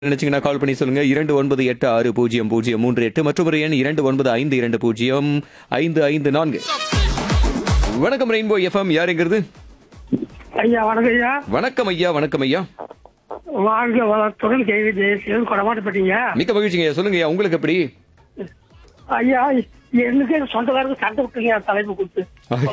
நினைச்சீங்கன்னா கால் பண்ணி சொல்லுங்க இரண்டு ஒன்பது எட்டு ஆறு பூஜ்ஜியம் பூஜ்ஜியம் மூன்று எட்டு மற்றும் ஒரு எண் இரண்டு ஒன்பது ஐந்து இரண்டு பூஜ்ஜியம் ஐந்து ஐந்து நான்கு வணக்கம் ரெயின்போ எஃப்எம் யாருங்கிறது ஐயா வணக்கம் ஐயா வணக்கம் ஐயா வணக்கம் ஐயா வாழ்க வளத்துடன் கேவி ஜெயசீலன் கொடமாட்டப்பட்டீங்க மிக்க மகிழ்ச்சிங்க ஐயா சொல்லுங்க ஐயா உங்களுக்கு எப்படி ஐயா எனக்கு சொந்தக்காரருக்கு சண்டை விட்டுங்க தலைப்பு கொடுத்து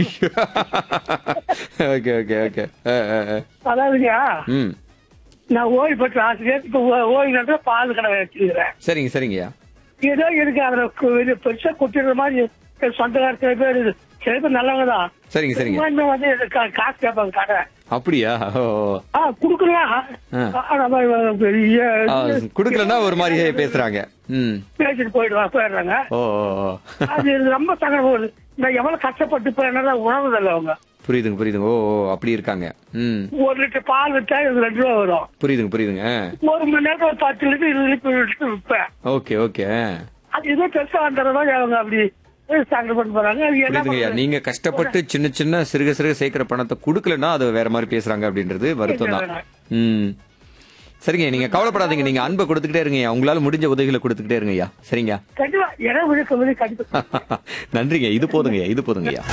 ஓகே ஓகே ஓகே அதாவதுங்க ம் நான் ஓய்வு பெற்ற ஆசிரியர் இப்ப ஓ- ஓய்வு பெற்ற பால் கடை வச்சிருக்கிறேன் சரிங்க சரிங்க ஐயா ஏதோ இருக்கு அதுல கு- இது பெருசா குட்டிடுற மாதிரி என் சொந்தக்கார சில பேர் இது. சில பேர் நல்லவங்க தான் சரிங்க சரிங்க இன்னும் வந்து இது கா- காசு கேட்பாங்க கடை அப்படியா ஓ ஆ குடுக்கலாம் ஆ. ஆனா, பெரிய ஆ, குடுக்கலன்னா ஒரு மாதிரி பேசுறாங்க ம் பேசிட்டு போயிடுவாங்க போயிடுறாங்க ஓ ஓ, ஓ. அது ரொம்ப சங்கடம் போகுது நான் எவ்வளவு கஷ்டப்பட்டு இப்ப என்னடா உணவுதில்ல அவங்க புரியுதுங்க புரியுதுங்க ஓ ஓ அப்படி இருக்காங்க ம் ஒரு லிட்டர் பால் வித்தா இது ரெண்டு ரூபா வரும் புரியுதுங்க புரியுதுங்க ஒரு மணி நேரத்துல ஒரு பத்து லிட்டர் இருபது லிட்டர் லிட்டர் விற்பேன் ஓகே ஓகே அது இதே பெருசா வந்துடுறதா அவங்க அப்படி சங்கடம் போறாங்க அது என்ன புரியுதுங்க ஐயா பண்றது? நீங்க கஷ்டப்பட்டு சின்ன சின்ன சிறுக சிறுக சேர்க்கிற பணத்தை கொடுக்கலன்னா அது வேற மாதிரி பேசுறாங்க அப்படின்றது வருத்தம் தான் ம் சரிங்க நீங்க கவலைப்படாதீங்க நீங்க அன்பை கொடுத்துக்கிட்டே இருங்க ஐயா உங்களால முடிஞ்ச உதவிகளை கொடுத்துக்கிட்டே இருங்க ஐயா சரிங்க கண்டிப்பா இடம் விழுக்க விழு கண்டிப்பா நன்றிங்க இது போதுங்க ஐயா இது போதுங்க ஐயா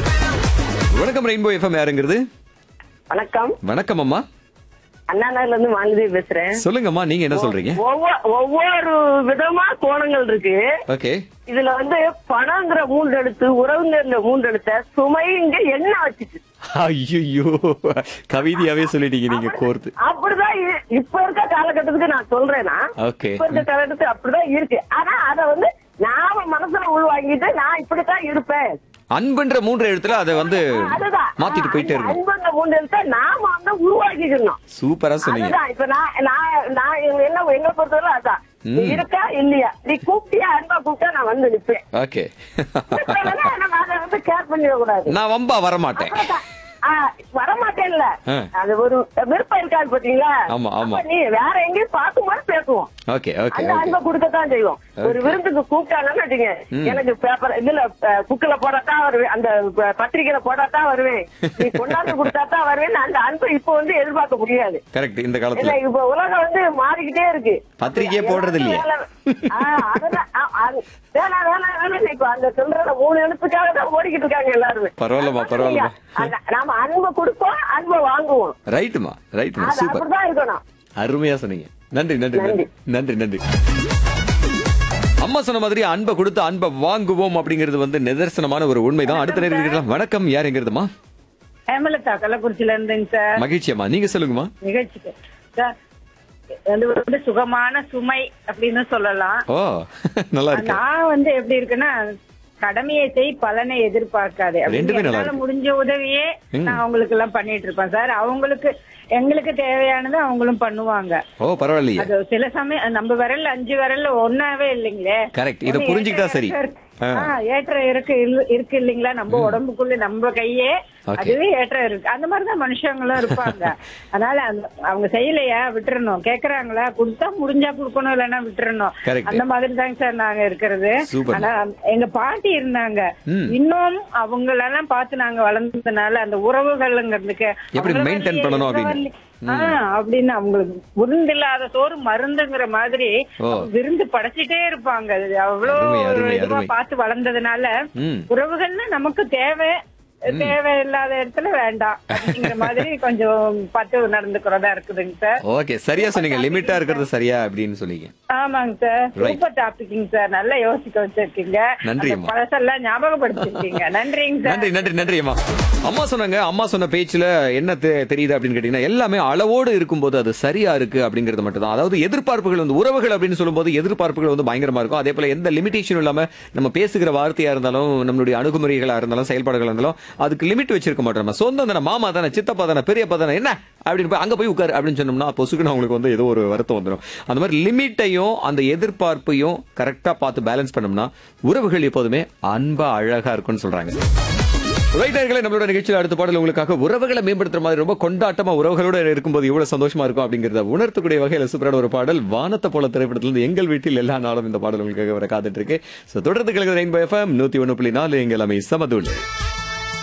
வணக்கம் ரெயின்போ எஃப்எம் யாருங்கிறது வணக்கம் வணக்கம் அம்மா அண்ணா நகர்ல இருந்து வாங்குதே பேசுறேன் சொல்லுங்கம்மா நீங்க என்ன சொல்றீங்க ஒவ்வொ- ஒவ்வொரு விதமா கோணங்கள் இருக்கு ஓகே இதுல வந்து பணங்கிற மூன்றெழுத்து உறவுங்கள்ல மூன்றெழுத்த சுமைங்க என்ன வச்சுச்சு ஐயோ கவிதையாவே சொல்லிட்டீங்க நீங்க கோர்த்து அப்படிதான் இ- இப்ப இருக்க காலகட்டத்துக்கு நான் சொல்றேன்னா ஓகே இப்ப இருக்க காலகட்டத்துக்கு அப்படிதான் இருக்கு ஆனா அத வந்து நாம மனசுல உள்வாங்கிட்டு நான் இப்படித்தான் இருப்பேன் அன்புன்ற மூன்று எழுத்துல அதை வந்து அதுதான் மாத்திட்டு போயிட்டே இருக்கணும் அன்புங்க மூன்றெழுத்த நாம வந்து உருவாக்கிக்கணும் சூப்பரா சொன்னீங்க அதுதான் இப்ப நான் நான் நான் என்ன எங்களை பொறுத்தவரை அதான் நீ இருக்கா இல்லையா நீ கூப்பிட்டியா அன்பா கூப்பிட்டா நான் வந்து நிப்பேன் ஓகே கூப்பிடலைன்னா நம்ம அதை வந்து கேர் பண்ணிட கூடாது நான் வம்பா வரமாட்டேன் அவ்வளவுதான். ஆ, வரமாட்டேன்ல ஆ. அது ஒரு விருப்பம் இருக்காது பாத்தீங்களா ஆமா, ஆமா. அப்ப நீ வேற எங்கேயும் பார்க்கும்போது பேசுவோம் ஓகே ஓகே அந்த ஓகே அன்பை கொடுக்கத்தான் செய்வோம் ஒரு விருந்துக்கு கூப்பிட்டாங்கன்னு வச்சுங்க எனக்கு பேப்பர் இதுல புக்கில போடாதான் வருவேன் அந்த ப- பத்திரிக்கையில போடாதான் வருவேன் நீ கொண்டாந்து கொடுத்தாதான் வருவேன் அந்த அன்பை இப்ப வந்து எதிர்பார்க்க முடியாது கரெக்ட் இந்த இல்ல காலத்துல இப்ப உலகம் வந்து மாறிக்கிட்டே இருக்கு பத்திரிக்கையே போடுறது இல்லையே. ஆ, அதெல்லாம், ஆ, அது வேணாம், வேணாம், வேணாம். இப்ப அந்த சொல்றத மூணு எழுத்துக்காக தான் ஓடிக்கிட்டு இருக்காங்க எல்லாருமே பரவாயில்லம்மா, பரவாயில்லம்மா. அந்த- நாம அன்பை கொடுப்போம் அன்பை வாங்குவோம் ரைட்டுமா ரைட்டுமா அது சூப்பர் அப்படிதான் இருக்கணும் அருமையா சொன்னீங்க நன்றி நன்றி நன்றி நன்றி நன்றி அம்மா சொன்ன மாதிரி அன்பை கொடுத்து அன்பை வாங்குவோம் அப்படிங்கிறது வந்து நிதர்சனமான ஒரு உண்மைதான் அடுத்த நேரம் இருக்கலாம் வணக்கம் யாருங்கிறதுமா ஹேமலதா கள்ளக்குறிச்சியில இருந்தேங்க சார் மகிழ்ச்சி அம்மா நீங்க சொல்லுங்கம்மா நிகழ்ச்சிக்கு சார் அது வந்து சுகமான சுமை அப்படின்னு சொல்லலாம் ஓ நல்லா இருக்கு நான் வந்து எப்படி இருக்குன்னா கடமையை செய் பலனை எதிர்பார்க்காது அப்படின்னு ரெண்டுமே நல்லா என்னால இருக்கு. முடிஞ்ச உதவியே ம். நான் அவங்களுக்கு எல்லாம் பண்ணிட்டு இருப்பேன் சார் அவங்களுக்கு எங்களுக்கு தேவையானதை அவங்களும் பண்ணுவாங்க ஓ பரவாயில்லையே அது சில சமயம் நம்ம விரல்ல அஞ்சு விரல்ல ஒன்னாவே இல்லைங்களே கரெக்ட் இத ஒண்ணு புரிஞ்சுக்கிட்டா ஏற்ற சரி இறக்கம் ஆ. இருக்கு. ஆ, ஏற்ற இருக்கு இல்ல- இருக்கு இல்லைங்களா நம்ம உடம்புக்குள்ள நம்ம கையே Okay. அதுவே ஏற்ற இருக்கு அந்த மாதிரிதான் மனுஷங்களும் இருப்பாங்க அதனால அந்த- அவங்க செய்யலையா விட்டுறணும் கேக்குறாங்களா கொடுத்தா முடிஞ்சா கொடுக்கணும் இல்லைன்னா விட்டுறணும் Correct. அந்த மாதிரி தாங்க சார் நாங்க இருக்கிறது Super. ஆனா எங்க பாட்டி இருந்தாங்க ம். இன்னும் அவங்களெல்லாம் பார்த்து நாங்க வளர்ந்ததுனால அந்த உறவுகள்ங்கிறதுக்கு எப்படி அவங்கள maintain மாதிரியே பண்ணணும் எங்க அப்படின்னு. வரல- ஆ, அப்படின்னு அவங்களுக்கு விருந்தில்லாத சோறு மருந்துங்கிற மாதிரி ஓ. விருந்து படைச்சிட்டே இருப்பாங்க அது அவ்வளோ அருமை, அருமை, ஒரு இதுவா அருமை. பார்த்து வளர்ந்ததுனால ம். உறவுகள்னா நமக்கு தேவை தேவையில்லாத இடத்துல வேண்டாம் அப்படிங்கிற மாதிரி கொஞ்சம் பார்த்து நடந்துக்கிறதா இருக்குதுங்க சார் ஓகே சரியா சொன்னீங்க லிமிட்டா இருக்கிறது சரியா அப்படின்னு சொன்னீங்க ஆமாங்க சார் Right. சூப்பர் டாபிக்ங்க சார் நல்லா யோசிக்க வச்சிருக்கீங்க நன்றி அந்த அம்மா. பழசெல்லாம் ஞாபகப்படுத்திருக்கீங்க நன்றிங்க சார் நன்றி நன்றி நன்றி அம்மா அம்மா சொன்னாங்க அம்மா சொன்ன பேச்சுல என்ன தெ- தெரியுது அப்படின்னு கேட்டீங்கன்னா எல்லாமே அளவோடு இருக்கும்போது அது சரியா இருக்கு அப்படிங்கிறது மட்டும் தான் அதாவது எதிர்பார்ப்புகள் வந்து உறவுகள் அப்படின்னு சொல்லும்போது எதிர்பார்ப்புகள் வந்து பயங்கரமா இருக்கும் அதே போல எந்த லிமிடேஷனும் இல்லாம நம்ம பேசுகிற வார்த்தையா இருந்தாலும் நம்மளுடைய அணுகுமுறைகளா இருந்தாலும் செயல்பாடுகளா இருந்தாலும் அதுக்கு லிமிட் வச்சிருக்க மாட்டோம் நம்ம சொந்தம் தானே மாமா தானே சித்தப்பா தானே பெரியப்பா தானே என்ன அப்படின்னு போய் அங்க போய் உட்காரு அப்படின்னு சொன்னோம்னா பொசுக்குன்னு அவங்களுக்கு வந்து ஏதோ ஒரு வருத்தம் வந்துடும் அந்த மாதிரி லிமிட்டையும் அந்த எதிர்பார்ப்பையும் கரெக்டா பார்த்து பேலன்ஸ் பண்ணோம்னா உறவுகள் எப்போதுமே அன்பா அழகா இருக்கும்னு சொல்றாங்க ரைட்டர்களே நம்மளோட நிகழ்ச்சியில் அடுத்த பாடல் உங்களுக்காக உறவுகளை மேம்படுத்துற மாதிரி ரொம்ப கொண்டாட்டமா உறவுகளோட இருக்கும்போது எவ்வளவு சந்தோஷமா இருக்கும் அப்படிங்கறத உணர்த்தக்கூடிய வகையில சூப்பரான ஒரு பாடல் வானத்தை போல திரைப்படத்துல இருந்து எங்கள் வீட்டில் எல்லா நாளும் இந்த பாடல் உங்களுக்காக வர காத்துட்டு இருக்கு So, தொடர்ந்து கிழக்கு ரெயின்போ எஃப்எம் நூத்தி ஒண்ணு புள்ளி நாலு எங்கள் அமை சமதுள்